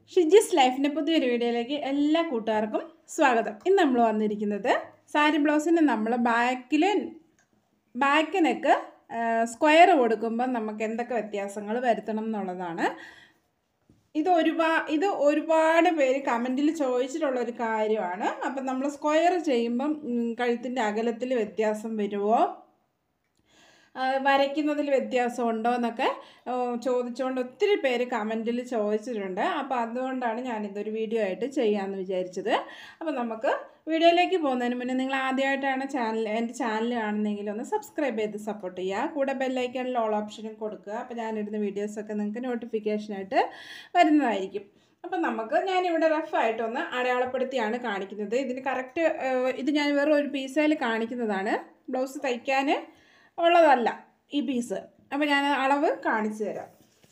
ഷിജിസ് ലൈഫിൻ്റെ പുതിയൊരു വീഡിയോയിലേക്ക് എല്ലാ കൂട്ടുകാർക്കും സ്വാഗതം ഇന്ന് നമ്മൾ വന്നിരിക്കുന്നത് സാരി ബ്ലൗസിന് നമ്മൾ ബാക്കിൽ ബാക്ക് നെക്ക് സ്ക്വയർ കൊടുക്കുമ്പോൾ നമുക്ക് എന്തൊക്കെ വ്യത്യാസങ്ങൾ വരുത്തണം എന്നുള്ളതാണ് ഇത് ഒരുപാ ഇത് ഒരുപാട് പേര് കമൻറ്റിൽ ചോദിച്ചിട്ടുള്ള ഒരു കാര്യമാണ് അപ്പം നമ്മൾ സ്ക്വയർ ചെയ്യുമ്പം കഴുത്തിൻ്റെ അകലത്തിൽ വ്യത്യാസം വരുമോ ആ, വരയ്ക്കുന്നതിൽ വ്യത്യാസമുണ്ടോ എന്നൊക്കെ ഓ, ചോദിച്ചുകൊണ്ട് ഒത്തിരി പേര് കമൻറ്റിൽ ചോദിച്ചിട്ടുണ്ട് അപ്പോൾ അതുകൊണ്ടാണ് ഞാനിതൊരു വീഡിയോ ആയിട്ട് ചെയ്യാമെന്ന് വിചാരിച്ചത് അപ്പോൾ നമുക്ക് വീഡിയോയിലേക്ക് പോകുന്നതിന് മുന്നേ നിങ്ങൾ ആദ്യമായിട്ടാണ് ചാനൽ എൻ്റെ ചാനൽ കാണുന്നതെങ്കിൽ ഒന്ന് സബ്സ്ക്രൈബ് ചെയ്ത് സപ്പോർട്ട് ചെയ്യുക കൂടെ ബെല്ലൈക്കണിൽ ഓൾ ഓപ്ഷനും കൊടുക്കുക അപ്പോൾ ഞാനിടുന്ന വീഡിയോസൊക്കെ നിങ്ങൾക്ക് നോട്ടിഫിക്കേഷനായിട്ട് വരുന്നതായിരിക്കും അപ്പം നമുക്ക് ഞാനിവിടെ റഫായിട്ടൊന്ന് അടയാളപ്പെടുത്തിയാണ് കാണിക്കുന്നത് ഇതിന് കറക്റ്റ് ഇത് ഞാൻ വെറും ഒരു പീസയിൽ കാണിക്കുന്നതാണ് ബ്ലൗസ് തയ്ക്കാൻ ഉള്ളതല്ല ഈ പീസ് അപ്പോൾ ഞാൻ അളവ് കാണിച്ചു തരാം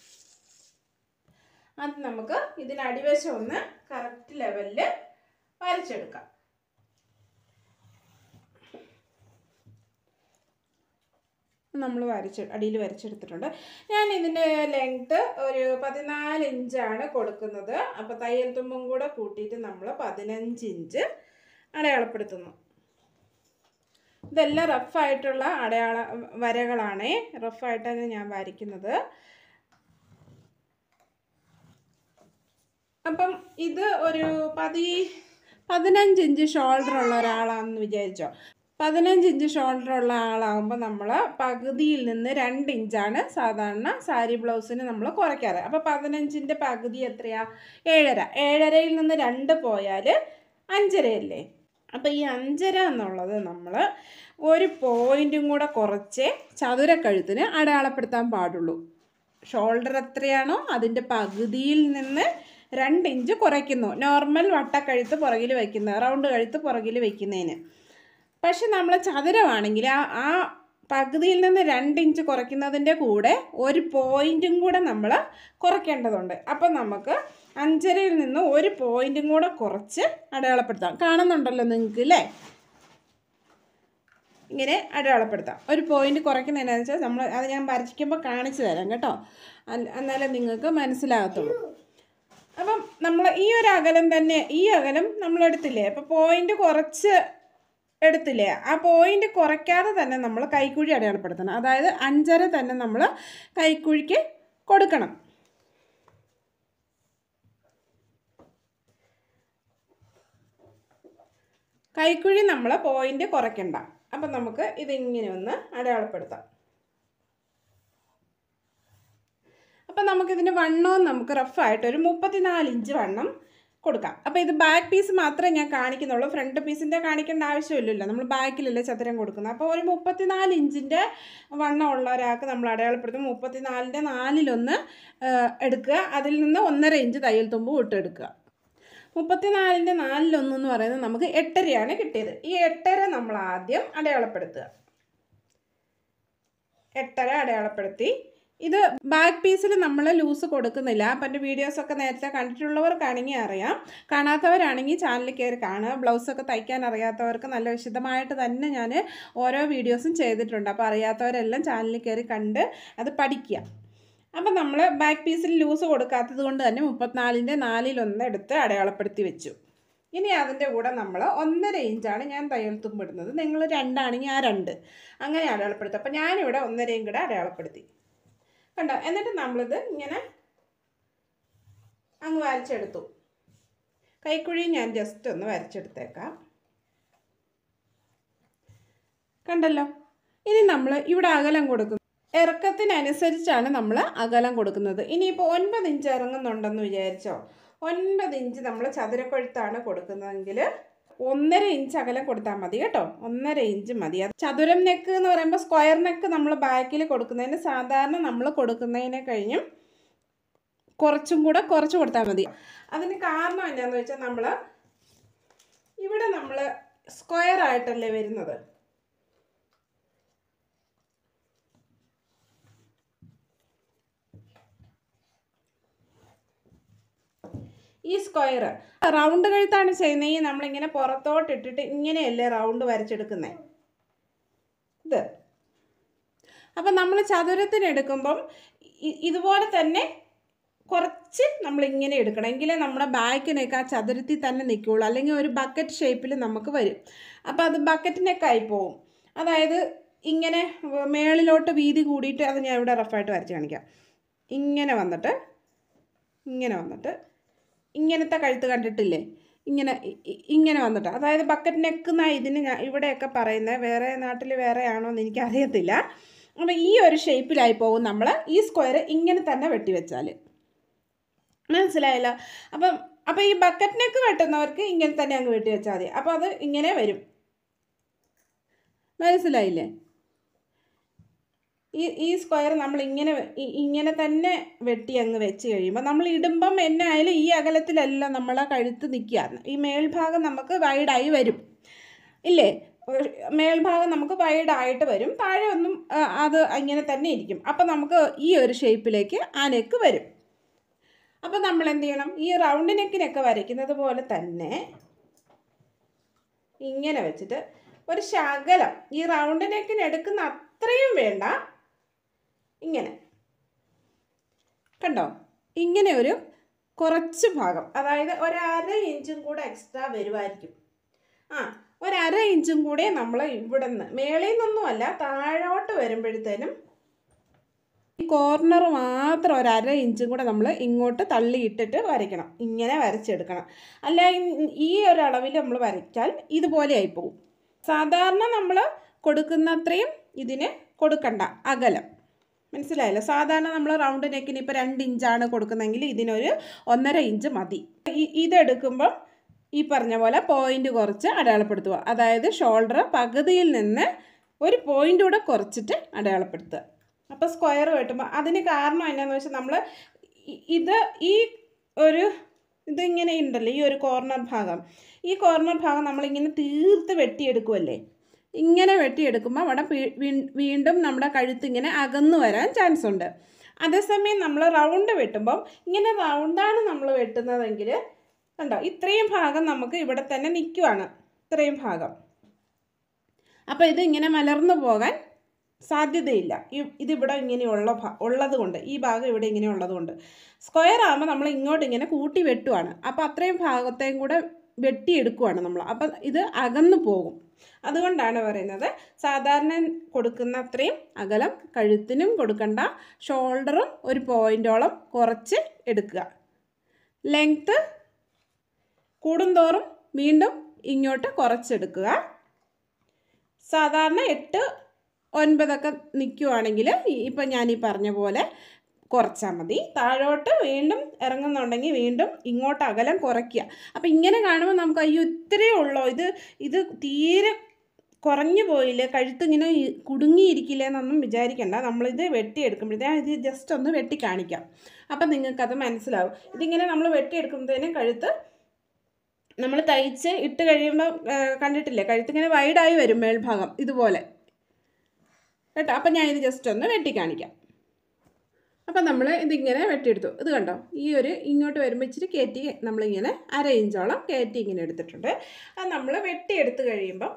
അത് നമുക്ക് ഇതിന് അടിവശം ഒന്ന് കറക്റ്റ് ലെവലിൽ വരച്ചെടുക്കാം നമ്മൾ വരച്ച് അടിയിൽ വരച്ചെടുത്തിട്ടുണ്ട് ഞാൻ ഇതിൻ്റെ ലെങ്ത്ത് ഒരു പതിനാല് ഇഞ്ചാണ് കൊടുക്കുന്നത് അപ്പോൾ തയ്യൽ തുമ്പും കൂടെ കൂട്ടിയിട്ട് നമ്മൾ പതിനഞ്ച് ഇഞ്ച് അടയാളപ്പെടുത്തുന്നു ഇതെല്ലാം റഫായിട്ടുള്ള അടയാള വരകളാണേ റഫായിട്ടാണ് ഞാൻ വരയ്ക്കുന്നത് അപ്പം ഇത് ഒരു പതി പതിനഞ്ച് ഇഞ്ച് ഷോൾഡർ ഉള്ള ഒരാളാണെന്ന് വിചാരിച്ചോ പതിനഞ്ച് ഇഞ്ച് ഷോൾഡർ ഉള്ള ആളാകുമ്പോൾ നമ്മൾ പകുതിയിൽ നിന്ന് രണ്ട് ഇഞ്ചാണ് സാധാരണ സാരി ബ്ലൗസിന് നമ്മൾ കുറയ്ക്കാറ് അപ്പോൾ പതിനഞ്ചിൻ്റെ പകുതി എത്രയാ ഏഴര ഏഴരയിൽ നിന്ന് രണ്ട് പോയാൽ അഞ്ചരയല്ലേ അപ്പോൾ ഈ അഞ്ചര എന്നുള്ളത് നമ്മൾ ഒരു പോയിൻറ്റും കൂടെ കുറച്ച് ചതുരക്കഴുത്തിന് അടയാളപ്പെടുത്താൻ പാടുള്ളൂ ഷോൾഡർ എത്രയാണോ അതിൻ്റെ പകുതിയിൽ നിന്ന് രണ്ട് ഇഞ്ച് കുറയ്ക്കുന്നു നോർമൽ വട്ടക്കഴുത്ത് പുറകിൽ വയ്ക്കുന്നത് റൗണ്ട് കഴുത്ത് പുറകിൽ വയ്ക്കുന്നതിന് പക്ഷെ നമ്മൾ ചതുരമാണെങ്കിൽ ആ ആ പകുതിയിൽ നിന്ന് രണ്ട് ഇഞ്ച് കുറയ്ക്കുന്നതിൻ്റെ കൂടെ ഒരു പോയിൻറ്റും കൂടെ നമ്മൾ കുറയ്ക്കേണ്ടതുണ്ട് അപ്പം നമുക്ക് അഞ്ചരയിൽ നിന്ന് ഒരു പോയിൻറ്റും കൂടെ കുറച്ച് അടയാളപ്പെടുത്താം കാണുന്നുണ്ടല്ലോ നിങ്ങൾക്ക് അല്ലേ ഇങ്ങനെ അടയാളപ്പെടുത്താം ഒരു പോയിന്റ് കുറയ്ക്കുന്നതിനാന്ന് വെച്ചാൽ നമ്മൾ അത് ഞാൻ വരയ്ക്കുമ്പോൾ കാണിച്ചു തരാം കേട്ടോ അല്ല- എന്നാലേ നിങ്ങൾക്ക് മനസ്സിലാകത്തുള്ളൂ അപ്പം നമ്മൾ ഈ ഒരു അകലം തന്നെ ഈ അകലം നമ്മൾ എടുത്തില്ലേ അപ്പോൾ പോയിന്റ് കുറച്ച് എടുത്തില്ലേ ആ പോയിന്റ് കുറയ്ക്കാതെ തന്നെ നമ്മൾ കൈക്കുഴി അടയാളപ്പെടുത്തണം അതായത് അഞ്ചര തന്നെ നമ്മൾ കൈക്കുഴിക്ക് കൊടുക്കണം കൈക്കുഴി നമ്മൾ പോയിന്റ് കുറയ്ക്കണ്ട അപ്പം നമുക്ക് ഇതിങ്ങനെ ഒന്ന് അടയാളപ്പെടുത്താം അപ്പം നമുക്കിതിൻ്റെ വണ്ണവും നമുക്ക് റഫായിട്ട് ഒരു മുപ്പത്തിനാല് ഇഞ്ച് വണ്ണം കൊടുക്കാം അപ്പോൾ ഇത് ബാക്ക് പീസ് മാത്രമേ ഞാൻ കാണിക്കുന്നുള്ളൂ ഫ്രണ്ട് പീസിൻ്റെ കാണിക്കേണ്ട ആവശ്യമില്ലല്ലോ നമ്മൾ ബാക്കിലല്ലേ ചതുരം കൊടുക്കുന്നത് അപ്പോൾ ഒരു മുപ്പത്തിനാല് ഇഞ്ചിൻ്റെ വണ്ണം ഉള്ള ഒരാൾക്ക് നമ്മൾ അടയാളപ്പെടുത്തും മുപ്പത്തിനാലിൻ്റെ നാലിലൊന്ന് ആ, എടുക്കുക അതിൽ നിന്ന് ഒന്നര ഇഞ്ച് തയ്യൽ തുമ്പ് വിട്ടെടുക്കുക മുപ്പത്തിനാലിൻ്റെ നാലിലൊന്ന് എന്ന് പറയുന്നത് നമുക്ക് എട്ടരയാണ് കിട്ടിയത് ഈ എട്ടര നമ്മൾ ആദ്യം അടയാളപ്പെടുത്തുക എട്ടര അടയാളപ്പെടുത്തി ഇത് ബാക്ക് പീസിൽ നമ്മൾ ലൂസ് കൊടുക്കുന്നില്ല അപ്പം എൻ്റെ വീഡിയോസൊക്കെ നേരത്തെ കണ്ടിട്ടുള്ളവർക്കാണെങ്കിൽ അറിയാം കാണാത്തവരാണെങ്കിൽ ചാനലിൽ കയറി കാണുക ബ്ലൗസൊക്കെ തയ്ക്കാൻ അറിയാത്തവർക്ക് നല്ല വിശദമായിട്ട് തന്നെ ഞാൻ ഓരോ വീഡിയോസും ചെയ്തിട്ടുണ്ട് അപ്പോൾ അറിയാത്തവരെല്ലാം ചാനലിൽ കയറി കണ്ട് അത് പഠിക്കുക അപ്പം നമ്മൾ ബാക്ക് പീസിൽ ലൂസ് കൊടുക്കാത്തത് കൊണ്ട് തന്നെ മുപ്പത്തിനാലിൻ്റെ നാലിലൊന്ന് എടുത്ത് അടയാളപ്പെടുത്തി വെച്ചു ഇനി അതിൻ്റെ കൂടെ നമ്മൾ ഒന്നര ഇഞ്ചാണ് ഞാൻ തയ്യൽ തുമ്പിടുന്നത് നിങ്ങൾ രണ്ടാണെങ്കിൽ ആ രണ്ട് അങ്ങനെ അടയാളപ്പെടുത്തും അപ്പം ഞാനിവിടെ ഒന്നരയും കൂടെ അടയാളപ്പെടുത്തി കണ്ടോ എന്നിട്ട് നമ്മളിത് ഇങ്ങനെ അങ്ങ് വരച്ചെടുത്തു കൈക്കുഴി ഞാൻ ജസ്റ്റ് ഒന്ന് വരച്ചെടുത്തേക്കാം കണ്ടല്ലോ ഇനി നമ്മൾ ഇവിടെ അകലം കൊടുക്കുന്നു ഇറക്കത്തിനനുസരിച്ചാണ് നമ്മൾ അകലം കൊടുക്കുന്നത് ഇനിയിപ്പോൾ ഒൻപത് ഇഞ്ച് ഇറങ്ങുന്നുണ്ടെന്ന് വിചാരിച്ചോ ഒൻപത് ഇഞ്ച് നമ്മൾ ചതുരക്കൊഴുത്താണ് കൊടുക്കുന്നതെങ്കിൽ ഒന്നര ഇഞ്ച് അകലം കൊടുത്താൽ മതി കേട്ടോ ഒന്നര ഇഞ്ച് മതി അത് ചതുരം നെക്ക് എന്ന് പറയുമ്പോൾ സ്ക്വയർ നെക്ക് നമ്മൾ ബാക്കിൽ കൊടുക്കുന്നതിന് സാധാരണ നമ്മൾ കൊടുക്കുന്നതിനെ കഴിഞ്ഞും കുറച്ചും കൂടെ കുറച്ച് കൊടുത്താൽ മതി അതിന് കാരണം എന്നാന്ന് വെച്ചാൽ നമ്മൾ ഇവിടെ നമ്മൾ സ്ക്വയർ ആയിട്ടല്ലേ വരുന്നത് ഈ സ്ക്വയർ റൗണ്ട് കഴുത്താണ് ചെയ്യുന്നതെങ്കിൽ നമ്മളിങ്ങനെ പുറത്തോട്ട് ഇട്ടിട്ട് ഇങ്ങനെയല്ലേ റൗണ്ട് വരച്ചെടുക്കുന്നത് ഇത് അപ്പം നമ്മൾ ചതുരത്തിന് എടുക്കുമ്പം ഇ- ഇതുപോലെ തന്നെ കുറച്ച് നമ്മൾ ഇങ്ങനെ എടുക്കണം എങ്കിലേ നമ്മുടെ ബാക്കിനൊക്കെ ആ ചതുരത്തിൽ തന്നെ നിൽക്കുകയുള്ളൂ അല്ലെങ്കിൽ ഒരു ബക്കറ്റ് ഷേപ്പിൽ നമുക്ക് വരും അപ്പോൾ അത് ബക്കറ്റിനൊക്കെ ആയി പോവും അതായത് ഇങ്ങനെ മേളിലോട്ട് വീതി കൂടിയിട്ട് അത് ഞാൻ ഇവിടെ റഫായിട്ട് വരച്ച് കാണിക്കാം ഇങ്ങനെ വന്നിട്ട് ഇങ്ങനെ വന്നിട്ട് ഇങ്ങനത്തെ കഴുത്ത് കണ്ടിട്ടില്ലേ ഇങ്ങനെ ഇ- ഇ- ഇങ്ങനെ വന്നിട്ട് അതായത് ബക്കറ്റ് നെക്ക് എന്നാണ് ഇതിന് ഞാൻ ഇവിടെയൊക്കെ പറയുന്നത് വേറെ നാട്ടിൽ വേറെ ആണോ എന്ന് എനിക്കറിയത്തില്ല അപ്പോൾ ഈ ഒരു ഷേപ്പിലായി പോകും നമ്മൾ ഈ സ്ക്വയർ ഇങ്ങനെ തന്നെ വെട്ടി വെച്ചാൽ മനസ്സിലായല്ലോ അപ്പം അപ്പോൾ ഈ ബക്കറ്റ് നെക്ക് വെട്ടുന്നവർക്ക് ഇങ്ങനെ തന്നെ അങ്ങ് വെട്ടി വെച്ചാൽ മതി അപ്പോൾ അത് ഇങ്ങനെ വരും മനസ്സിലായില്ലേ ഈ ഈ സ്ക്വയർ നമ്മൾ ഇങ്ങനെ വെ- ഇ- ഇങ്ങനെ തന്നെ വെട്ടി അങ്ങ് വെച്ച് കഴിയുമ്പോൾ നമ്മൾ ഇടുമ്പം എന്നായാലും ഈ അകലത്തിലല്ല നമ്മളെ കഴുത്ത് നിൽക്കുക ഈ മേൽഭാഗം നമുക്ക് വൈഡായി വരും ഇല്ലേ ഒരു മേൽഭാഗം നമുക്ക് വൈഡായിട്ട് വരും താഴെ ഒന്നും ആ, അത് ഇങ്ങനെ തന്നെ ഇരിക്കും അപ്പം നമുക്ക് ഈ ഒരു ഷേപ്പിലേക്ക് ആ നെക്ക് വരും അപ്പം നമ്മൾ എന്ത് ചെയ്യണം ഈ റൗണ്ട് നെക്കിനൊക്കെ വരയ്ക്കുന്നത് പോലെ തന്നെ ഇങ്ങനെ വെച്ചിട്ട് ഒരു ശകലം ഈ റൗണ്ട് നെക്കിന് എടുക്കുന്ന അത്രയും വേണ്ട ഇങ്ങനെ കണ്ടോ ഇങ്ങനെ ഒരു കുറച്ച് ഭാഗം അതായത് ഒരു അര ഇഞ്ചും കൂടെ എക്സ്ട്രാ വരുമായിരിക്കും ആ ഒരു അര ഇഞ്ചും കൂടെ നമ്മൾ ഇവിടെ നിന്ന് മേളിൽ നിന്നൊന്നുമല്ല താഴോട്ട് വരുമ്പോഴത്തേനും ഈ കോർണർ മാത്രം ഒരു അര ഇഞ്ചും കൂടെ നമ്മൾ ഇങ്ങോട്ട് തള്ളിയിട്ടിട്ട് വരയ്ക്കണം ഇങ്ങനെ വരച്ചെടുക്കണം അല്ല ഈ- ഈ ഒരു അളവിൽ നമ്മൾ വരയ്ച്ചാൽ ഇതുപോലെ ആയിപ്പോവും സാധാരണ നമ്മൾ കൊടുക്കുന്ന അത്രയും ഇതിന് കൊടുക്കണ്ട അകലം മനസ്സിലായല്ലോ സാധാരണ നമ്മൾ റൗണ്ട് നെക്കിന് ഇപ്പോൾ രണ്ട് ഇഞ്ചാണ് കൊടുക്കുന്നതെങ്കിൽ ഇതിനൊരു ഒന്നര ഇഞ്ച് മതി ഈ- ഇതെടുക്കുമ്പം ഈ പറഞ്ഞ പോലെ പോയിന്റ് കുറച്ച് അടയാളപ്പെടുത്തുക അതായത് ഷോൾഡർ പകുതിയിൽ നിന്ന് ഒരു പോയിന്റ് കൂടെ കുറച്ചിട്ട് അടയാളപ്പെടുത്തുക അപ്പോൾ സ്ക്വയർ വെട്ടുമ്പോൾ അതിന് കാരണം എന്നാന്ന് വെച്ചാൽ നമ്മൾ ഇത് ഈ ഒരു ഇതിങ്ങനെ ഉണ്ടല്ലോ ഈ ഒരു കോർണർ ഭാഗം ഈ കോർണർ ഭാഗം നമ്മളിങ്ങനെ തീർത്ത് വെട്ടിയെടുക്കുമല്ലേ ഇങ്ങനെ വെട്ടിയെടുക്കുമ്പോൾ അവിടെ പി- വീ- വീണ്ടും നമ്മുടെ കഴുത്ത് ഇങ്ങനെ അകന്നു വരാൻ ചാൻസ് ഉണ്ട് അതേസമയം നമ്മൾ റൗണ്ട് വെട്ടുമ്പം ഇങ്ങനെ റൗണ്ടാണ് നമ്മൾ വെട്ടുന്നതെങ്കിൽ കണ്ടോ ഇത്രയും ഭാഗം നമുക്ക് ഇവിടെ തന്നെ നിൽക്കുവാണ് ഇത്രയും ഭാഗം അപ്പോൾ ഇത് ഇങ്ങനെ മലർന്നു പോകാൻ സാധ്യതയില്ല ഈ- ഇതിവിടെ ഇങ്ങനെയുള്ള ഭാ ഉള്ളത് കൊണ്ട് ഈ ഭാഗം ഇവിടെ ഇങ്ങനെ ഉള്ളത് കൊണ്ട് സ്ക്വയർ ആകുമ്പോൾ നമ്മൾ ഇങ്ങോട്ട് ഇങ്ങനെ കൂട്ടി വെട്ടുവാണ് അപ്പോൾ അത്രയും ഭാഗത്തെയും കൂടെ വെട്ടിയെടുക്കുവാണ് നമ്മൾ അപ്പം ഇത് അകന്നു പോകും അതുകൊണ്ടാണ് പറയുന്നത് സാധാരണ കൊടുക്കുന്ന അത്രയും അകലം കഴുത്തിനും കൊടുക്കണ്ട ഷോൾഡറും ഒരു പോയിൻറ്റോളം കുറച്ച് എടുക്കുക ലെങ്ത്ത് കൂടുന്തോറും വീണ്ടും ഇങ്ങോട്ട് കുറച്ചെടുക്കുക സാധാരണ എട്ട് ഒൻപതൊക്കെ നിൽക്കുവാണെങ്കിൽ ഇപ്പം ഞാൻ ഈ പറഞ്ഞ പോലെ കുറച്ചാൽ മതി താഴോട്ട് വീണ്ടും ഇറങ്ങുന്നുണ്ടെങ്കിൽ വീണ്ടും ഇങ്ങോട്ട് അകലം കുറയ്ക്കുക അപ്പം ഇങ്ങനെ കാണുമ്പോൾ നമുക്ക് അയ്യോ ഇത്രയേ ഉള്ളൂ ഇത് ഇത് തീരെ കുറഞ്ഞു പോയില്ലേ കഴുത്ത് ഇങ്ങനെ ഈ- കുടുങ്ങിയിരിക്കില്ലേ എന്നൊന്നും വിചാരിക്കണ്ട നമ്മളിത് വെട്ടിയെടുക്കുമ്പോഴത്തേ ഇത് ജസ്റ്റ് ഒന്ന് വെട്ടി കാണിക്കാം അപ്പം നിങ്ങൾക്കത് മനസ്സിലാവും ഇതിങ്ങനെ നമ്മൾ വെട്ടിയെടുക്കുമ്പോഴത്തേനും കഴുത്ത് നമ്മൾ തയ്ച്ച് ഇട്ട് കഴിയുമ്പോൾ കണ്ടിട്ടില്ലേ കഴുത്തിങ്ങനെ വൈഡായി വരും മേൽഭാഗം ഇതുപോലെ കേട്ടോ അപ്പം ഞാൻ ഇത് ജസ്റ്റ് ഒന്ന് വെട്ടി കാണിക്കാം അപ്പം നമ്മൾ ഇതിങ്ങനെ വെട്ടിയെടുത്തു ഇത് കണ്ടോ ഈ ഒരു ഇങ്ങോട്ട് വരുമ്പോൾ ഇച്ചിരി കയറ്റി നമ്മളിങ്ങനെ അര ഇഞ്ചോളം കയറ്റി ഇങ്ങനെ എടുത്തിട്ടുണ്ട് അത് നമ്മൾ വെട്ടിയെടുത്ത് കഴിയുമ്പം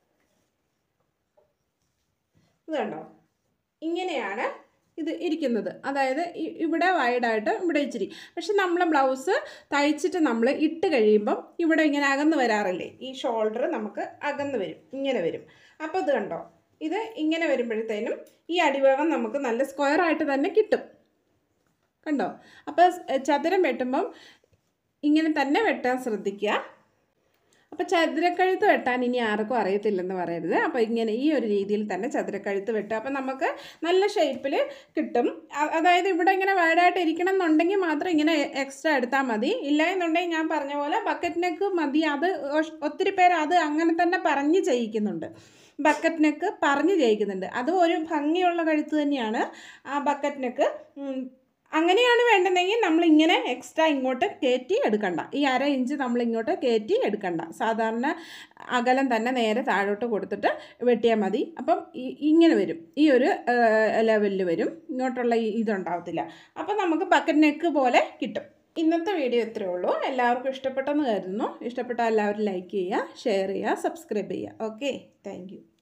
ഇത് കണ്ടോ ഇങ്ങനെയാണ് ഇത് ഇരിക്കുന്നത് അതായത് ഇ- ഇവിടെ വൈഡായിട്ട് ഇവിടെ ഇച്ചിരി പക്ഷെ നമ്മൾ ബ്ലൗസ് തയ്ച്ചിട്ട് നമ്മൾ ഇട്ട് കഴിയുമ്പം ഇവിടെ ഇങ്ങനെ അകന്ന് വരാറില്ലേ ഈ ഷോൾഡർ നമുക്ക് അകന്ന് വരും ഇങ്ങനെ വരും അപ്പോൾ ഇത് കണ്ടോ ഇത് ഇങ്ങനെ വരുമ്പോഴത്തേനും ഈ അടിഭാഗം നമുക്ക് നല്ല സ്ക്വയർ ആയിട്ട് തന്നെ കിട്ടും കണ്ടോ അപ്പോൾ ചതുരം വെട്ടുമ്പം ഇങ്ങനെ തന്നെ വെട്ടാൻ ശ്രദ്ധിക്കുക അപ്പോൾ ചതുരക്കഴുത്ത് വെട്ടാൻ ഇനി ആർക്കും അറിയത്തില്ലെന്ന് പറയരുത് അപ്പോൾ ഇങ്ങനെ ഈ ഒരു രീതിയിൽ തന്നെ ചതുരക്കഴുത്ത് വെട്ടുക അപ്പോൾ നമുക്ക് നല്ല ഷേപ്പിൽ കിട്ടും അ- അതായത് ഇവിടെ ഇങ്ങനെ വൈഡായിട്ട് ഇരിക്കണം എന്നുണ്ടെങ്കിൽ മാത്രം ഇങ്ങനെ എക്സ്ട്രാ എടുത്താൽ മതി ഇല്ല എന്നുണ്ടെങ്കിൽ ഞാൻ പറഞ്ഞ പോലെ ബക്കറ്റ് നെക്ക് മതി അത് ഒഷ്- ഒത്തിരി പേര് അത് അങ്ങനെ തന്നെ പറഞ്ഞ് ചെയ്യിക്കുന്നുണ്ട് ബക്കറ്റ് നെക്ക് പറഞ്ഞ് ചെയ്യിക്കുന്നുണ്ട് അത് ഒരു ഭംഗിയുള്ള കഴുത്ത് തന്നെയാണ് ആ ബക്കറ്റ് നെക്ക് ഉം, അങ്ങനെയാണ് വേണ്ടതെങ്കിൽ നമ്മൾ ഇങ്ങനെ എക്സ്ട്രാ ഇങ്ങോട്ട് കയറ്റി എടുക്കണ്ട ഈ അര ഇഞ്ച് നമ്മൾ ഇങ്ങോട്ട് കയറ്റി എടുക്കണ്ട സാധാരണ അകലം തന്നെ നേരെ താഴോട്ട് കൊടുത്തിട്ട് വെട്ടിയാൽ മതി അപ്പം ഈ- ഇങ്ങനെ വരും ഈ ഒരു ലെവലിൽ വരും ഇങ്ങോട്ടുള്ള ഈ ഇതുണ്ടാവത്തില്ല അപ്പം നമുക്ക് ബക്കറ്റ് നെക്ക് പോലെ കിട്ടും ഇന്നത്തെ വീഡിയോ ഇത്രയേ ഉള്ളൂ എല്ലാവർക്കും ഇഷ്ടപ്പെട്ടെന്ന് കരുതുന്നു ഇഷ്ടപ്പെട്ട എല്ലാവരും ലൈക്ക് ചെയ്യുക ഷെയർ ചെയ്യുക സബ്സ്ക്രൈബ് ചെയ്യുക ഓക്കെ താങ്ക്